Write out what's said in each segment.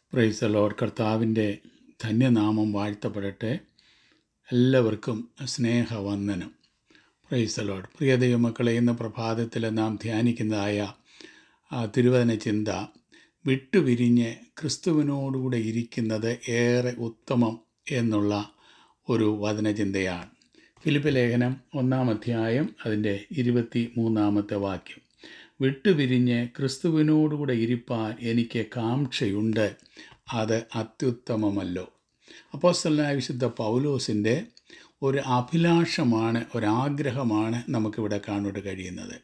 price load കർത്താവിൻ്റെ ധന്യനാമം വാഴ്ത്തപ്പെടട്ടെ എല്ലാവർക്കും സ്നേഹവന്ദനം പ്രൈസ് ലോഡ് പ്രിയ ദൈവമക്കളെ ഇന്ന് പ്രഭാതത്തിൽ നാം ധ്യാനിക്കുന്നതായ ആ തിരുവചന ചിന്ത വിട്ടുപിരിഞ്ഞ് ക്രിസ്തുവിനോടുകൂടെ ഇരിക്കുന്നത് ഏറെ ഉത്തമം എന്നുള്ള ഒരു വചനചിന്തയാണ് ഫിലിപ്പ് ലേഖനം ഒന്നാം അധ്യായം അതിൻ്റെ ഇരുപത്തി മൂന്നാമത്തെ വാക്യം വിട്ടുപിരിഞ്ഞ് ക്രിസ്തുവിനോടുകൂടെ ഇരിപ്പാൻ എനിക്ക് കാംക്ഷയുണ്ട് അത് അത്യുത്തമമല്ലോ അപ്പോസ്തലനായ വിശുദ്ധ പൗലോസിൻ്റെ ഒരു അഭിലാഷമാണ് ഒരാഗ്രഹമാണ് നമുക്കിവിടെ കാണുവാൻ കഴിയുന്നത്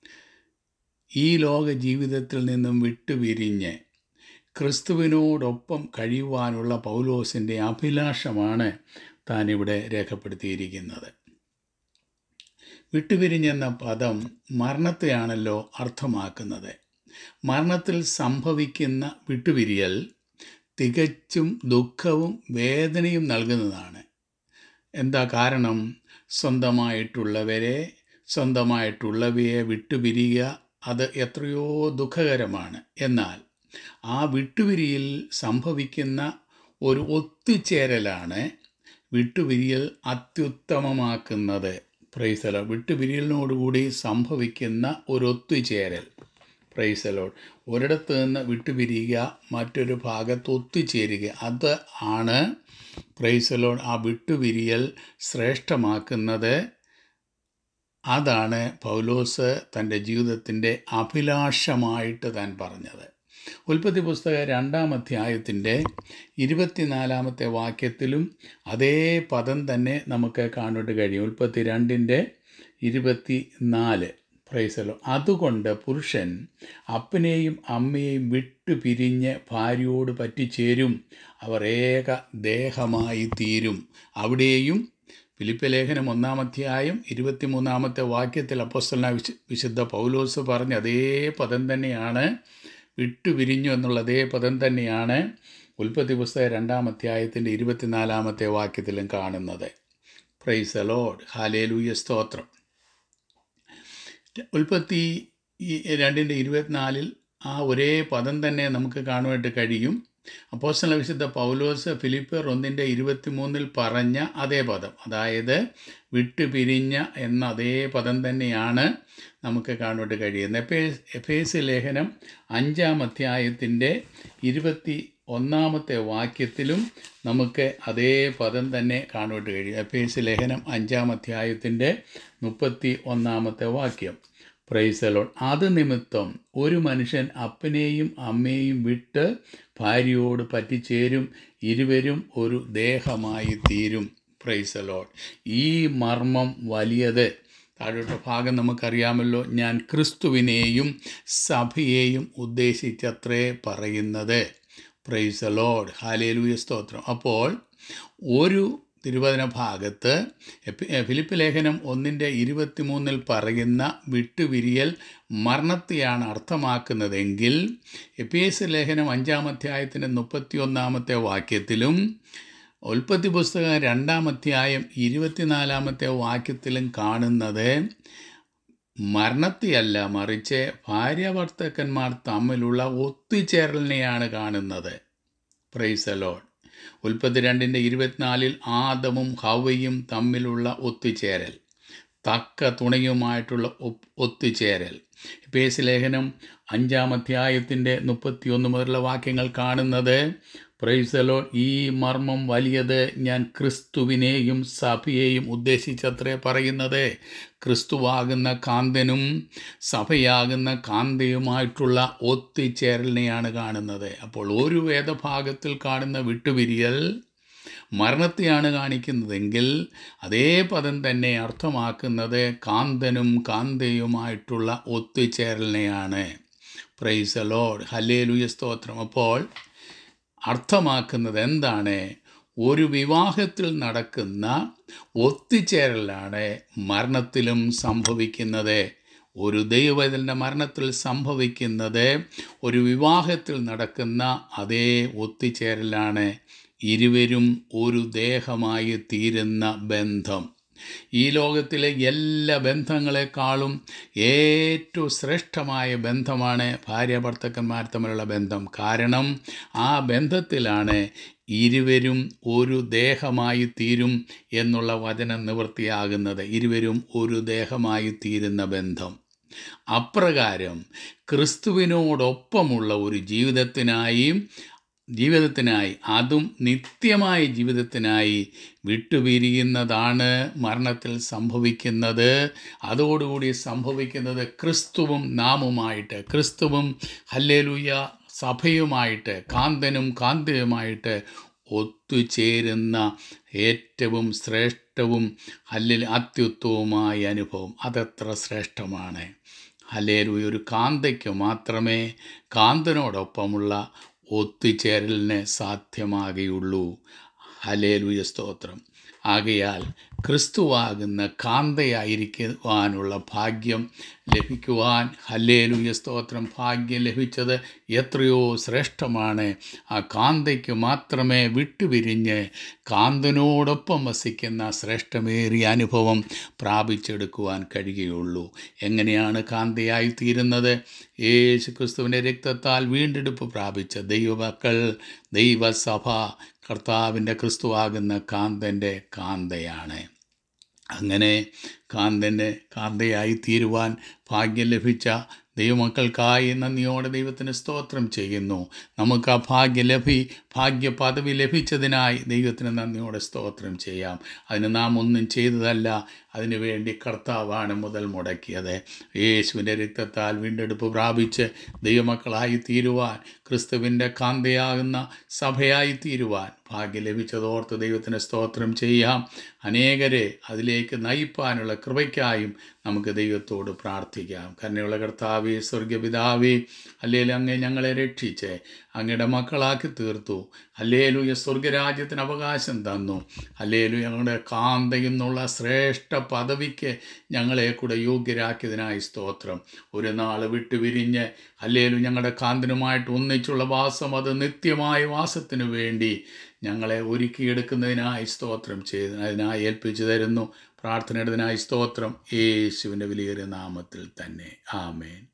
ഈ ലോക ജീവിതത്തിൽ നിന്നും വിട്ടുപിരിഞ്ഞ് ക്രിസ്തുവിനോടൊപ്പം കഴിയുവാനുള്ള പൗലോസിൻ്റെ അഭിലാഷമാണ് താൻ ഇവിടെ രേഖപ്പെടുത്തിയിരിക്കുന്നത് വിട്ടുപിരിഞ്ഞെന്ന പദം മരണത്തെയാണല്ലോ അർത്ഥമാക്കുന്നത് മരണത്തിൽ സംഭവിക്കുന്ന വിട്ടുപിരിയൽ തികച്ചും ദുഃഖവും വേദനയും നൽകുന്നതാണ് എന്താ കാരണം സ്വന്തമായിട്ടുള്ളവരെ സ്വന്തമായിട്ടുള്ളവയെ വിട്ടുപിരിയുക അത് എത്രയോ ദുഃഖകരമാണ് എന്നാൽ ആ വിട്ടുപിരിയിൽ സംഭവിക്കുന്ന ഒരു ഒത്തുചേരലാണ് വിട്ടുപിരിയൽ അത്യുത്തമമാക്കുന്നത് പ്രൈസലോ വിട്ടുപിരിയലിനോടുകൂടി സംഭവിക്കുന്ന ഒരു ഒത്തുചേരൽ പ്രൈസലോഡ് ഒരിടത്ത് നിന്ന് വിട്ടുപിരിയുക മറ്റൊരു ഭാഗത്ത് ഒത്തുചേരുക അത് ആണ് പ്രൈസലോഡ് ആ വിട്ടുപിരിയൽ ശ്രേഷ്ഠമാക്കുന്നത് അതാണ് പൗലോസ് തൻ്റെ ജീവിതത്തിൻ്റെ അഭിലാഷമായിട്ട് താൻ പറഞ്ഞത് ഉൽപ്പത്തി പുസ്തക രണ്ടാം അധ്യായത്തിൻ്റെ ഇരുപത്തിനാലാമത്തെ വാക്യത്തിലും അതേ പദം തന്നെ നമുക്ക് കാണുവാൻ കഴിയും ഉൽപ്പത്തി രണ്ടിൻ്റെ ഇരുപത്തി നാല് പ്രൈസലോ അതുകൊണ്ട് പുരുഷൻ അപ്പനെയും അമ്മയെയും വിട്ടു പിരിഞ്ഞ് ഭാര്യയോട് പറ്റിച്ചേരും അവർ ഏക ദേഹമായി തീരും അവിടെയും ഫിലിപ്പ് ലേഖനം ഒന്നാം അധ്യായം ഇരുപത്തിമൂന്നാമത്തെ വാക്യത്തിൽ അപ്പോസ്തലന വിശു വിശുദ്ധ പൗലോസ് പറഞ്ഞ അതേ പദം തന്നെയാണ് വിട്ടുപിരിഞ്ഞു എന്നുള്ള അതേ പദം തന്നെയാണ് ഉൽപ്പത്തി പുസ്തക രണ്ടാം അധ്യായത്തിൻ്റെ ഇരുപത്തിനാലാമത്തെ വാക്യത്തിലും കാണുന്നത് പ്രൈസ് അലോഡ് ഹാലേലൂയ സ്തോത്രം ഉൽപ്പത്തി ഈ രണ്ടിൻ്റെ ഇരുപത്തിനാലിൽ ആ ഒരേ പദം തന്നെ നമുക്ക് കാണുവാനായിട്ട് കഴിയും അപ്പോസ്റ്റല വിശുദ്ധ പൗലോസ് ഫിലിപ്പർ ഒന്നിൻ്റെ ഇരുപത്തിമൂന്നിൽ പറഞ്ഞ അതേ പദം അതായത് വിട്ടുപിരിഞ്ഞ എന്ന അതേ പദം തന്നെയാണ് നമുക്ക് കാണുവാനായിട്ട് കഴിയുന്നത് എപ്പേ എഫേസ് ലേഖനം അഞ്ചാം അധ്യായത്തിൻ്റെ ഇരുപത്തി ഒന്നാമത്തെ വാക്യത്തിലും നമുക്ക് അതേ പദം തന്നെ കാണുവാനായിട്ട് കഴിയും എഫേസ് ലേഖനം അഞ്ചാം അധ്യായത്തിൻ്റെ മുപ്പത്തി ഒന്നാമത്തെ വാക്യം പ്രൈസലോൺ അത് നിമിത്തം ഒരു മനുഷ്യൻ അപ്പനെയും അമ്മയെയും വിട്ട് ഭാര്യയോട് പറ്റിച്ചേരും ഇരുവരും ഒരു ദേഹമായി തീരും പ്രൈസലോൺ ഈ മർമ്മം വലിയത് താഴോട്ട് ഭാഗം നമുക്കറിയാമല്ലോ ഞാൻ ക്രിസ്തുവിനെയും സഭയെയും ഉദ്ദേശിച്ചത്രേ പറയുന്നത് പ്രൈസ് ലോഡ് ഹാലേലൂയ സ്തോത്രം അപ്പോൾ ഒരു തിരുവചന ഭാഗത്ത് ഫിലിപ്പ് ലേഖനം ഒന്നിൻ്റെ ഇരുപത്തിമൂന്നിൽ പറയുന്ന വിട്ടുവിരിയൽ മരണത്തെയാണ് അർത്ഥമാക്കുന്നതെങ്കിൽ എപ്പി എസ് ലേഖനം അഞ്ചാം അധ്യായത്തിൻ്റെ മുപ്പത്തിയൊന്നാമത്തെ വാക്യത്തിലും ഉൽപ്പത്തി പുസ്തകം രണ്ടാം അധ്യായം ഇരുപത്തിനാലാമത്തെ വാക്യത്തിലും കാണുന്നത് മരണത്തെയല്ല മറിച്ച് ഭാര്യാഭർത്തക്കന്മാർ തമ്മിലുള്ള ഒത്തുചേരലിനെയാണ് കാണുന്നത് പ്രൈസലോൺ ഉൽപ്പത്തി രണ്ടിൻ്റെ ഇരുപത്തിനാലിൽ ആദമും ഹവയും തമ്മിലുള്ള ഒത്തുചേരൽ തക്ക തുണയുമായിട്ടുള്ള ഒത്തുചേരൽ പേസ് ലേഖനം അഞ്ചാം അധ്യായത്തിൻ്റെ മുപ്പത്തിയൊന്ന് മുതലുള്ള വാക്യങ്ങൾ കാണുന്നത് പ്രൈസലോ ഈ മർമ്മം വലിയത് ഞാൻ ക്രിസ്തുവിനെയും സഭയെയും ഉദ്ദേശിച്ചത്രേ പറയുന്നത് ക്രിസ്തുവാകുന്ന കാന്തനും സഭയാകുന്ന കാന്തയുമായിട്ടുള്ള ഒത്തുചേരലിനെയാണ് കാണുന്നത് അപ്പോൾ ഒരു വേദഭാഗത്തിൽ കാണുന്ന വിട്ടുപിരിയൽ മരണത്തെയാണ് കാണിക്കുന്നതെങ്കിൽ അതേ പദം തന്നെ അർത്ഥമാക്കുന്നത് കാന്തനും കാന്തയുമായിട്ടുള്ള ഒത്തുചേരലിനെയാണ് പ്രൈസ് ലോഡ് ഹല്ലേലൂയ സ്തോത്രം അപ്പോൾ അർത്ഥമാക്കുന്നത് എന്താണ് ഒരു വിവാഹത്തിൽ നടക്കുന്ന ഒത്തുചേരലാണ് മരണത്തിലും സംഭവിക്കുന്നത് ഒരു ദൈവത്തിൻ്റെ മരണത്തിൽ സംഭവിക്കുന്നത് ഒരു വിവാഹത്തിൽ നടക്കുന്ന അതേ ഒത്തുചേരലാണ് ഇരുവരും ഒരു ദേഹമായി തീരുന്ന ബന്ധം ഈ ലോകത്തിലെ എല്ലാ ബന്ധങ്ങളെക്കാളും ഏറ്റവും ശ്രേഷ്ഠമായ ബന്ധമാണ് ഭാര്യ ഭർത്തക്കന്മാർ തമ്മിലുള്ള ബന്ധം കാരണം ആ ബന്ധത്തിലാണ് ഇരുവരും ഒരു ദേഹമായി തീരും എന്നുള്ള വചനം നിവൃത്തിയാകുന്നത് ഇരുവരും ഒരു ദേഹമായി തീരുന്ന ബന്ധം അപ്രകാരം ക്രിസ്തുവിനോടൊപ്പമുള്ള ഒരു ജീവിതത്തിനായി ജീവിതത്തിനായി അതും നിത്യമായ ജീവിതത്തിനായി വിട്ടുപിരിയുന്നതാണ് മരണത്തിൽ സംഭവിക്കുന്നത് അതോടുകൂടി സംഭവിക്കുന്നത് ക്രിസ്തുവും നാമുമായിട്ട് ക്രിസ്തുവും ഹല്ലേലൂയ സഭയുമായിട്ട് കാന്തനും കാന്തയുമായിട്ട് ഒത്തുചേരുന്ന ഏറ്റവും ശ്രേഷ്ഠവും അല്ലെങ്കിൽ അത്യുത്തവുമായ അനുഭവം അതെത്ര ശ്രേഷ്ഠമാണ് ഹലേലൂയ ഒരു കാന്തയ്ക്ക് മാത്രമേ കാന്തനോടൊപ്പമുള്ള ഒത്തുചേരലിന് സാധ്യമാകുകയുള്ളൂ ഹലേലൂയ സ്തോത്രം ആകയാൽ ക്രിസ്തുവാകുന്ന കാന്തയായിരിക്കുവാനുള്ള ഭാഗ്യം ലഭിക്കുവാൻ ഹല്ലേലൂയ സ്തോത്രം ഭാഗ്യം ലഭിച്ചത് എത്രയോ ശ്രേഷ്ഠമാണ് ആ കാന്തയ്ക്ക് മാത്രമേ വിട്ടുപിരിഞ്ഞ് കാന്തനോടൊപ്പം വസിക്കുന്ന ശ്രേഷ്ഠമേറിയ അനുഭവം പ്രാപിച്ചെടുക്കുവാൻ കഴിയുകയുള്ളൂ എങ്ങനെയാണ് കാന്തയായി തീരുന്നത് യേശു ക്രിസ്തുവിൻ്റെ രക്തത്താൽ വീണ്ടെടുപ്പ് പ്രാപിച്ച ദൈവമക്കൾ ദൈവസഭ കർത്താവിൻ്റെ ക്രിസ്തുവാകുന്ന കാന്തൻ്റെ കാന്തയാണ് അങ്ങനെ കാന്തൻ്റെ കാന്തയായി തീരുവാൻ ഭാഗ്യം ലഭിച്ച ദൈവമക്കൾക്കായി നന്ദിയോടെ ദൈവത്തിന് സ്തോത്രം ചെയ്യുന്നു നമുക്ക് ആ ഭാഗ്യ ലഭി ഭാഗ്യ പദവി ലഭിച്ചതിനായി ദൈവത്തിന് നന്ദിയോടെ സ്തോത്രം ചെയ്യാം അതിന് നാം ഒന്നും ചെയ്തതല്ല അതിനു വേണ്ടി കർത്താവാണ് മുതൽ മുടക്കിയത് യേശുവിൻ്റെ രക്തത്താൽ വീണ്ടെടുപ്പ് പ്രാപിച്ച് ദൈവമക്കളായി തീരുവാൻ ക്രിസ്തുവിൻ്റെ കാന്തയാകുന്ന സഭയായി തീരുവാൻ ഭാഗ്യം ലഭിച്ചതോർത്ത് ദൈവത്തിന് സ്തോത്രം ചെയ്യാം അനേകരെ അതിലേക്ക് നയിപ്പാനുള്ള കൃപയ്ക്കായും നമുക്ക് ദൈവത്തോട് പ്രാർത്ഥിക്കാം കരുണയുള്ള കർത്താവേ സ്വർഗപിതാവേ അല്ലെങ്കിൽ അങ്ങേ ഞങ്ങളെ രക്ഷിച്ച് അങ്ങയുടെ മക്കളാക്കി തീർത്തു അല്ലേലുയ സ്വർഗരാജ്യത്തിന് അവകാശം തന്നു അല്ലേലു ഞങ്ങളുടെ കാന്തയെന്നുള്ള ശ്രേഷ്ഠ പദവിക്ക് ഞങ്ങളെ കൂടെ യോഗ്യരാക്കിയതിനായി സ്തോത്രം ഒരു നാൾ വിട്ടുപിരിഞ്ഞ് അല്ലേലു ഞങ്ങളുടെ കാന്തനുമായിട്ട് ഒന്നിച്ചുള്ള വാസം അത് നിത്യമായ വാസത്തിനു വേണ്ടി ഞങ്ങളെ ഒരുക്കിയെടുക്കുന്നതിനായി സ്തോത്രം ചെയ്ത് അതിനായി ഏൽപ്പിച്ചു തരുന്നു പ്രാർത്ഥനയുടേതിനായി സ്തോത്രം യേശുവിൻ്റെ വലിയൊരു നാമത്തിൽ തന്നെ ആമേൻ